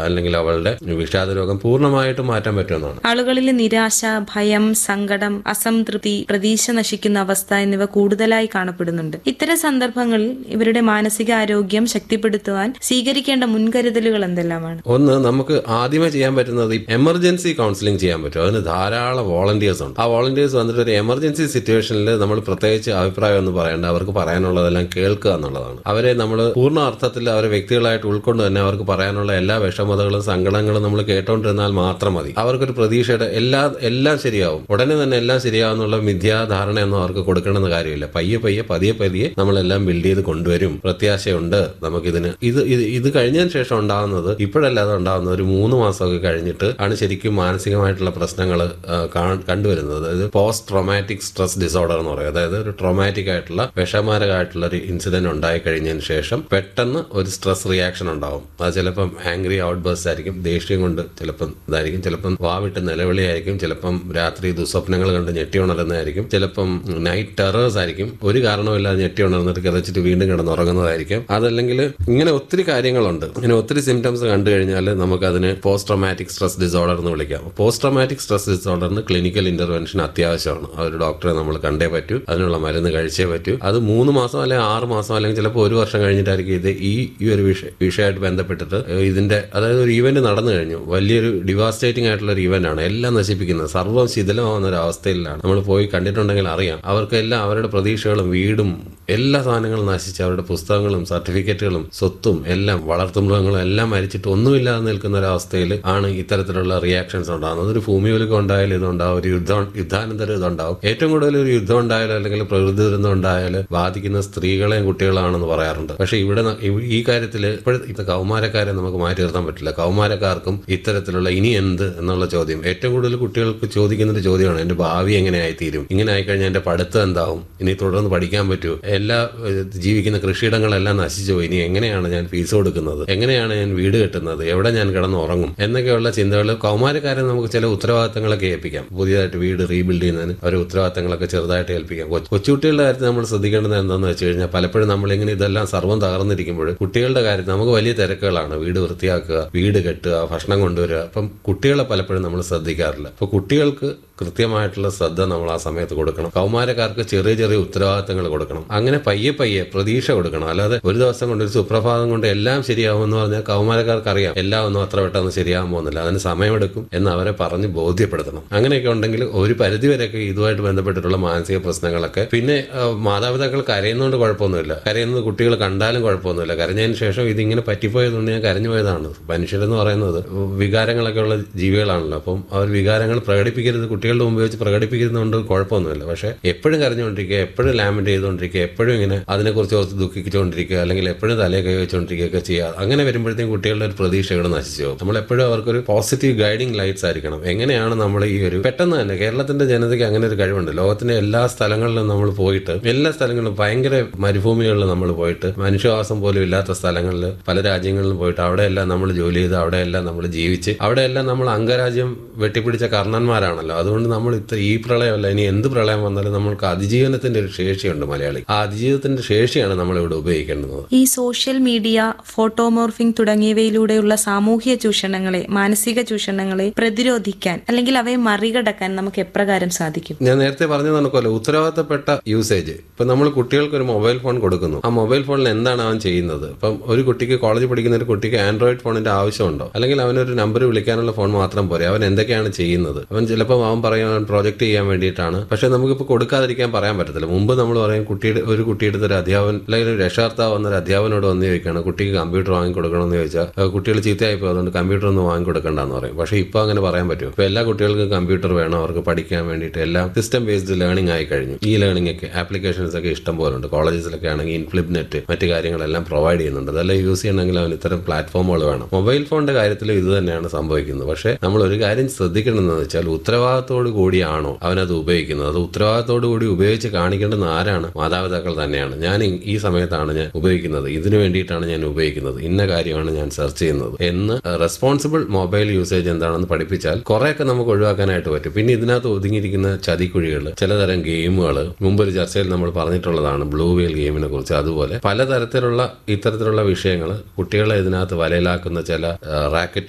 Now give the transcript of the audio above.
അല്ലെങ്കിൽ അവളുടെ വിഷാദ രോഗം പൂർണ്ണമായിട്ടും മാറ്റാൻ പറ്റുമെന്നാണ് ആളുകളിൽ നിരാശ ഭയം സങ്കടം അസംതൃപ്തി പ്രതീക്ഷ നശിക്കുന്ന അവസ്ഥ എന്നിവ കൂടുതലായി കാണപ്പെടുന്നുണ്ട് ഇത്തരം സന്ദർഭങ്ങളിൽ ഇവരുടെ മാനസികാരോഗ്യം ശക്തിപ്പെടുത്തുവാൻ സ്വീകരിക്കേണ്ട മുൻകരുതലുകൾ എന്തെല്ലാമാണ് ഒന്ന് നമുക്ക് ആദ്യമേ ചെയ്യാൻ പറ്റുന്നത് എമർജൻസി കൗൺസിലിംഗ് ചെയ്യാൻ പറ്റും അതിന് ധാരാളം വോളണ്ടിയേഴ്സ് ഉണ്ട് ആ വോളണ്ടിയേഴ്സ് വന്നിട്ട് ഒരു എമർജൻസി സിറ്റുവേഷനിൽ നമ്മൾ പ്രത്യേകിച്ച് അഭിപ്രായം ഒന്നും പറയേണ്ട അവർക്ക് പറയാനുള്ളതെല്ലാം കേൾക്കുക എന്നുള്ളതാണ് അവരെ നമ്മൾ പൂർണ്ണ അർത്ഥത്തിൽ അവരെ വ്യക്തികളായിട്ട് ഉൾക്കൊണ്ട് തന്നെ അവർക്ക് പറയാനുള്ള എല്ലാ വിഷമതകളും സങ്കടങ്ങളും നമ്മൾ കേട്ടോണ്ടിരുന്നാൽ മാത്രം മതി അവർക്കൊരു പ്രതീക്ഷയുടെ എല്ലാ എല്ലാം ശരിയാവും ഉടനെ തന്നെ എല്ലാം ശരിയാവുന്നുള്ള മിഥ്യാധാരണയൊന്നും അവർക്ക് കൊടുക്കണമെന്ന് കാര്യമില്ല പയ്യെ പയ്യെ പതിയെ പതിയെ നമ്മളെല്ലാം ബിൽഡ് ചെയ്ത് കൊണ്ടുവരും പ്രത്യാശയുണ്ട് നമുക്കിതിന് ഇത് ഇത് ഇത് കഴിഞ്ഞതിന് ശേഷം ഉണ്ടാകുന്നത് ഇപ്പോഴല്ല അത് ഉണ്ടാകുന്നത് ഒരു മൂന്ന് മാസമൊക്കെ കഴിഞ്ഞിട്ട് ആണ് ശരിക്കും മാനസികമായിട്ടുള്ള പ്രശ്നങ്ങൾ കണ്ടുവരുന്നത് അതായത് പോസ്റ്റ് ട്രോമാറ്റിക് സ്ട്രെസ് ഡിസോർഡർ എന്ന് പറയും അതായത് ഒരു ട്രോമാറ്റിക് ആയിട്ടുള്ള വിഷമാരകമായിട്ടുള്ള ഒരു ഇൻസിഡന്റ് ഉണ്ടായി കഴിഞ്ഞതിന് ശേഷം പെട്ടെന്ന് ഒരു സ്ട്രെസ് റിയാക്ഷൻ ഉണ്ടാവും അത് ചിലപ്പം ആംഗ്രി ഔട്ട് ബേസ്റ്റ് ആയിരിക്കും ദേഷ്യം കൊണ്ട് ചിലപ്പം ഇതായിരിക്കും ചിലപ്പം വാവിട്ട് നിലവിളിയായിരിക്കും ചിലപ്പം രാത്രി ദുസ്വപ്നങ്ങൾ കണ്ട് ഞെട്ടി ഉണരുന്നതായിരിക്കും ചിലപ്പം നൈറ്റ് ടെറേഴ്സ് ആയിരിക്കും ഒരു കാരണമില്ലാതെ ഞെട്ടി ഉണർന്നിട്ട് കിതച്ചിട്ട് വീണ്ടും കിടന്നുറങ്ങുന്നതായിരിക്കും അതല്ലെങ്കിൽ ഇങ്ങനെ ഒത്തിരി കാര്യങ്ങളുണ്ട് ഇങ്ങനെ ഒത്തിരി സിംറ്റംസ് കണ്ടു കഴിഞ്ഞാൽ നമുക്ക് അതിന് പോസ്റ്റ് ട്രോമാറ്റിക് സ്ട്രെസ് ഡിസോർഡർ എന്ന് വിളിക്കാം പോസ്റ്റ് ട്രോമാറ്റിക് സ്ട്രെസ് ഡിസോർഡറിന് ക്ലിനിക്കൽ ഇന്റർവെൻഷൻ അത്യാവശ്യമാണ് ആ ഒരു ഡോക്ടറെ നമ്മൾ കണ്ടേ പറ്റൂ അതിനുള്ള മരുന്ന് കഴിച്ചേ പറ്റൂ അത് മൂന്ന് മാസം അല്ലെങ്കിൽ ആറ് മാസം അല്ലെങ്കിൽ ചിലപ്പോൾ ഒരു വർഷം കഴിഞ്ഞിട്ടായിരിക്കും ഇത് ഈ ഈ ഒരു വിഷയ വിഷയമായിട്ട് ബന്ധപ്പെട്ടിട്ട് ഇതിന്റെ അതായത് ഒരു ഈവന്റ് നടന്നു കഴിഞ്ഞു വലിയൊരു ഡിവാസ്റ്റേറ്റിംഗ് ആയിട്ടുള്ള ഒരു ഈവന്റ് ആണ് എല്ലാം നശിപ്പിക്കുന്നത് സർവ്വം ശിഥിലമാവുന്ന ഒരു അവസ്ഥയിലാണ് നമ്മൾ പോയി കണ്ടിട്ടുണ്ടെങ്കിൽ അറിയാം അവർക്കെല്ലാം അവരുടെ പ്രതീക്ഷകളും വീടും എല്ലാ സാധനങ്ങളും നശിച്ച് അവരുടെ പുസ്തകങ്ങളും സർട്ടിഫിക്കറ്റുകളും സ്വത്തും എല്ലാം വളർത്തുമൃഗങ്ങളും എല്ലാം മരിച്ചിട്ട് ഒന്നുമില്ലാതെ നിൽക്കുന്ന ഒരു അവസ്ഥയിൽ ആണ് ഇത്തരത്തിലുള്ള റിയാക്ഷൻസ് ഉണ്ടാകുന്നത് ഒരു ഭൂമിയൊലിക്കം ഉണ്ടായാലും ഇതുണ്ടാവും ഒരു യുദ്ധം യുദ്ധാനന്തരം ഇതുണ്ടാവും ഏറ്റവും കൂടുതൽ ഒരു യുദ്ധം ഉണ്ടായാലും അല്ലെങ്കിൽ പ്രകൃതി ദുരന്തം ഉണ്ടായാലും ബാധിക്കുന്ന സ്ത്രീകളെയും കുട്ടികളാണെന്ന് പറയാറുണ്ട് പക്ഷെ ഇവിടെ ന- ഈ- ഈ കാര്യത്തിൽ ഇപ്പോഴത്തെ കൗമാരക്കാരെ നമുക്ക് മാറ്റി നിർത്താൻ പറ്റില്ല കൗമാരക്കാർക്കും ഇത്തരത്തിലുള്ള ഇനി എന്ത് എന്നുള്ള ചോദ്യം ഏറ്റവും കൂടുതൽ കുട്ടികൾക്ക് ചോദിക്കുന്ന ഒരു ചോദ്യമാണ് എന്റെ ഭാവി എങ്ങനെയായി തീരും ഇങ്ങനെ ആയിക്കഴിഞ്ഞാൽ എന്റെ പഠിത്തം എന്താവും ഇനി തുടർന്ന് പഠിക്കാൻ പറ്റൂ എല്ലാ ഏഹ്, ജീവിക്കുന്ന കൃഷിയിടങ്ങളെല്ലാം നശിച്ചു പോയി ഇനി എങ്ങനെയാണ് ഞാൻ ഫീസ് കൊടുക്കുന്നത് എങ്ങനെയാണ് ഞാൻ വീട് കെട്ടുന്നത് എവിടെ ഞാൻ കിടന്ന് ഉറങ്ങും എന്നൊക്കെയുള്ള ചിന്തകൾ കൗമാരക്കാരെ നമുക്ക് ചില ഉത്തരവാദിത്തങ്ങളൊക്കെ ഏൽപ്പിക്കാം പുതിയതായിട്ട് വീട് റീബിൽഡ് ചെയ്യുന്നതിന് അവരെ ഉത്തരവാദിത്തങ്ങളൊക്കെ ചെറുതായിട്ട് ഏൽപ്പിക്കാം കൊച്ചു- കൊച്ചുകുട്ടികളുടെ കാര്യത്തിൽ നമ്മൾ ശ്രദ്ധിക്കേണ്ടത് എന്താണെന്ന് വെച്ച് കഴിഞ്ഞാൽ പലപ്പോഴും നമ്മളിങ്ങനെ ഇതെല്ലാം സർവ്വം തകർന്നിരിക്കുമ്പോൾ കുട്ടികളുടെ കാര്യത്തിൽ നമുക്ക് വലിയ തിരക്കുകളാണ് വീട് വൃത്തിയാക്കുക വീട് കെട്ടുക ഭക്ഷണം കൊണ്ടുവരിക അപ്പം കുട്ടികളെ പലപ്പോഴും നമ്മൾ ശ്രദ്ധിക്കാറില്ല അപ്പൊ കുട്ടികൾക്ക് കൃത്യമായിട്ടുള്ള ശ്രദ്ധ നമ്മൾ ആ സമയത്ത് കൊടുക്കണം കൗമാരക്കാർക്ക് ചെറിയ ചെറിയ ഉത്തരവാദിത്തങ്ങൾ കൊടുക്കണം അങ്ങനെ പയ്യെ പയ്യെ പ്രതീക്ഷ കൊടുക്കണം അല്ലാതെ ഒരു ദിവസം കൊണ്ട് ഒരു സുപ്രഭാതം കൊണ്ട് എല്ലാം ശരിയാവുമെന്ന് പറഞ്ഞാൽ കൗമാരക്കാർക്ക് അറിയാം എല്ലാം ഒന്നും അത്ര പെട്ടെന്ന് ശരിയാകാൻ പോകുന്നില്ല അതിന് സമയമെടുക്കും എന്ന് അവരെ പറഞ്ഞ് ബോധ്യപ്പെടുത്തണം അങ്ങനെയൊക്കെ ഉണ്ടെങ്കിൽ ഒരു പരിധിവരെയൊക്കെ ഇതുമായിട്ട് ബന്ധപ്പെട്ടിട്ടുള്ള മാനസിക പ്രശ്നങ്ങളൊക്കെ പിന്നെ ആ, മാതാപിതാക്കൾ കരയുന്നതുകൊണ്ട് കുഴപ്പമൊന്നുമില്ല കരയുന്നത് കുട്ടികൾ കണ്ടാലും കുഴപ്പമൊന്നുമില്ല കരഞ്ഞതിന് ശേഷം ഇതിങ്ങനെ പറ്റിപ്പോയതുകൊണ്ട് ഞാൻ കരഞ്ഞു പോയതാണ് മനുഷ്യരെന്ന് പറയുന്നത് വികാരങ്ങളൊക്കെ ഉള്ള ജീവികളാണല്ലോ അപ്പം അവർ വികാരങ്ങൾ പ്രകടിപ്പിക്കരുത് കുട്ടികളുടെ മുമ്പ് വെച്ച് പ്രകടിപ്പിക്കുന്നതുകൊണ്ട് കുഴപ്പമൊന്നുമില്ല പക്ഷേ എപ്പോഴും കരഞ്ഞുകൊണ്ടിരിക്കുക എപ്പോഴും ലാമെന്റ് ചെയ്തുകൊണ്ടിരിക്കുക എപ്പോഴും ഇങ്ങനെ അതിനെക്കുറിച്ച് ഓർത്ത് ദുഃഖിച്ചുകൊണ്ടിരിക്കുക അല്ലെങ്കിൽ എപ്പോഴും തലയെ കൈ വെച്ചുകൊണ്ടിരിക്കുകയൊക്കെ ചെയ്യുക അങ്ങനെ വരുമ്പോഴത്തേക്കും കുട്ടികളുടെ ഒരു പ്രതീക്ഷ ഇവിടെ നശിച്ചു പോകും നമ്മൾ എപ്പോഴും അവർക്കൊരു പോസിറ്റീവ് ഗൈഡിങ് ലൈറ്റ്സ് ആയിരിക്കണം എങ്ങനെയാണ് നമ്മൾ ഈ ഒരു പെട്ടെന്ന് തന്നെ കേരളത്തിന്റെ ജനതയ്ക്ക് അങ്ങനെ ഒരു കഴിവുണ്ട് ലോകത്തിന്റെ എല്ലാ സ്ഥലങ്ങളിലും നമ്മൾ പോയിട്ട് എല്ലാ സ്ഥലങ്ങളിലും ഭയങ്കര മരുഭൂമികളിൽ നമ്മൾ പോയിട്ട് മനുഷ്യവാസം പോലും ഇല്ലാത്ത സ്ഥലങ്ങളിൽ പല രാജ്യങ്ങളിലും പോയിട്ട് അവിടെയെല്ലാം നമ്മൾ ജോലി ചെയ്ത് അവിടെയെല്ലാം നമ്മൾ ജീവിച്ച് അവിടെയെല്ലാം നമ്മൾ അംഗരാജ്യം വെട്ടിപ്പിടിച്ച കർണന്മാരാണല്ലോ അതുകൊണ്ട് നമ്മൾ ഇത്ര ഈ പ്രളയമല്ല ഇനി എന്ത് പ്രളയം വന്നാലും നമ്മൾക്ക് അതിജീവനത്തിന്റെ ഒരു ശേഷിയുണ്ട് മലയാളി ആ അതിജീവനത്തിന്റെ ശേഷിയാണ് നമ്മൾ ഇവിടെ ഉപയോഗിക്കേണ്ടത് ഈ സോഷ്യൽ മീഡിയ ഫോട്ടോമോർഫിംഗ് തുടങ്ങിയവയിലൂടെയുള്ള സാമൂഹ്യ ചൂഷണങ്ങളെ മാനസിക ചൂഷണങ്ങളെ പ്രതിരോധിക്കാൻ അല്ലെങ്കിൽ അവയെ മറികടക്കാൻ നമുക്ക് എപ്രകാരം സാധിക്കും ഞാൻ നേരത്തെ പറഞ്ഞത് നടക്കുമല്ലോ ഉത്തരവാദിത്തപ്പെട്ട യൂസേജ് ഇപ്പൊ നമ്മൾ കുട്ടികൾക്ക് ഒരു മൊബൈൽ ഫോൺ കൊടുക്കുന്നു ആ മൊബൈൽ ഫോണിൽ എന്താണ് അവൻ ചെയ്യുന്നത് ഇപ്പം ഒരു കുട്ടിക്ക് കോളേജിൽ പഠിക്കുന്ന ഒരു കുട്ടിക്ക് ആൻഡ്രോയിഡ് ഫോണിന്റെ ആവശ്യമുണ്ടോ അല്ലെങ്കിൽ അവനൊരു നമ്പർ വിളിക്കാനുള്ള ഫോൺ മാത്രം പോരെ അവൻ എന്തൊക്കെയാണ് ചെയ്യുന്നത് അവൻ ചിലപ്പോൾ അവൻ പറയും അവൻ പ്രോജക്റ്റ് ചെയ്യാൻ വേണ്ടിയിട്ടാണ് പക്ഷെ നമുക്കിപ്പോൾ കൊടുക്കാതിരിക്കാൻ പറയാൻ പറ്റത്തില്ല മുമ്പ് നമ്മൾ പറയും കുട്ടിയുടെ ഒരു കുട്ടിയുടെ ഒരു അധ്യാപൻ അല്ലെങ്കിൽ ഒരു രക്ഷാകർത്താവ് വന്നൊരു അധ്യാപനോട് വന്ന് ചോദിക്കുകയാണ് കുട്ടിക്ക് കമ്പ്യൂട്ടർ വാങ്ങിക്കൊടുക്കണമെന്ന് ചോദിച്ചാൽ "ആ, കുട്ടികൾ ചീത്തയായി പോയി അതുകൊണ്ട് കമ്പ്യൂട്ടർ ഒന്നും വാങ്ങിക്കൊടുക്കണ്ടെന്ന് പറയും പക്ഷേ ഇപ്പോൾ അങ്ങനെ പറയാൻ പറ്റുമോ ഇപ്പോൾ എല്ലാ കുട്ടികൾക്കും കമ്പ്യൂട്ടർ വേണം അവർക്ക് പഠിക്കാൻ വേണ്ടിയിട്ട് എല്ലാം സിസ്റ്റം ബേസ്ഡ് ലേണിംഗ് ആയി കഴിഞ്ഞു ഈ ലേണിംഗ് ഒക്കെ ആപ്ലിക്കേഷൻസ് ഒക്കെ ഇഷ്ടം പോലെ ഉണ്ട് കോളേജസിലൊക്കെ ആണെങ്കിൽ ഇൻഫ്ലിപ്നെറ്റ് മറ്റു കാര്യങ്ങളെല്ലാം പ്രൊവൈഡ് ചെയ്യുന്നുണ്ട് അതെല്ലാം യൂസ് ചെയ്യണമെങ്കിൽ അവന് ഇത്തരം പ്ലാറ്റ്ഫോമുകൾ വേണം മൊബൈൽ ഫോണിന്റെ കാര്യത്തിലും ഇത് തന്നെയാണ് സംഭവിക്കുന്നത് പക്ഷേ നമ്മൾ ഒരു കാര്യം ശ്രദ്ധിക്കണമെന്ന് വെച്ചാൽ ഉത്തരവാദിത്തോടു കൂടിയാണോ അവനത് ഉപയോഗിക്കുന്നത് അത് ഉത്തരവാദിത്തോടു കൂടി ഉപയോഗിച്ച് കാണിക്കേണ്ടുന്ന ആരാണ് മാതാപിതാക്കൾ തന്നെയാണ് ഞാൻ ഈ- ഈ സമയത്താണ് ഞാൻ ഉപയോഗിക്കുന്നത് ഇതിനു വേണ്ടിയിട്ടാണ് ഞാൻ ഉപയോഗിക്കുന്നത് ഇന്ന കാര്യമാണ് ഞാൻ സെർച്ച് ചെയ്യുന്നത് എന്ന് റെസ്പോൺസിബിൾ മൊബൈൽ യൂസേജ് എന്താണെന്ന് പഠിപ്പിച്ചാൽ കുറെയൊക്കെ നമുക്ക് ഒഴിവാക്കാനായിട്ട് പറ്റും പിന്നെ ഇതിനകത്ത് ഒതുങ്ങിയിരിക്കുന്ന ചതിക്കുഴികൾ ചിലതരം ഗെയിമുകൾ മുമ്പൊരു ചർച്ചയിൽ നമ്മൾ പറഞ്ഞിട്ടുള്ളതാണ് ബ്ലൂ വെയിൽ ഗെയിമിനെ കുറിച്ച് അതുപോലെ പലതരത്തിലുള്ള ഇത്തരത്തിലുള്ള വിഷയങ്ങൾ കുട്ടികളെ ഇതിനകത്ത് വലയിലാക്കുന്ന ചില റാക്കറ്റ്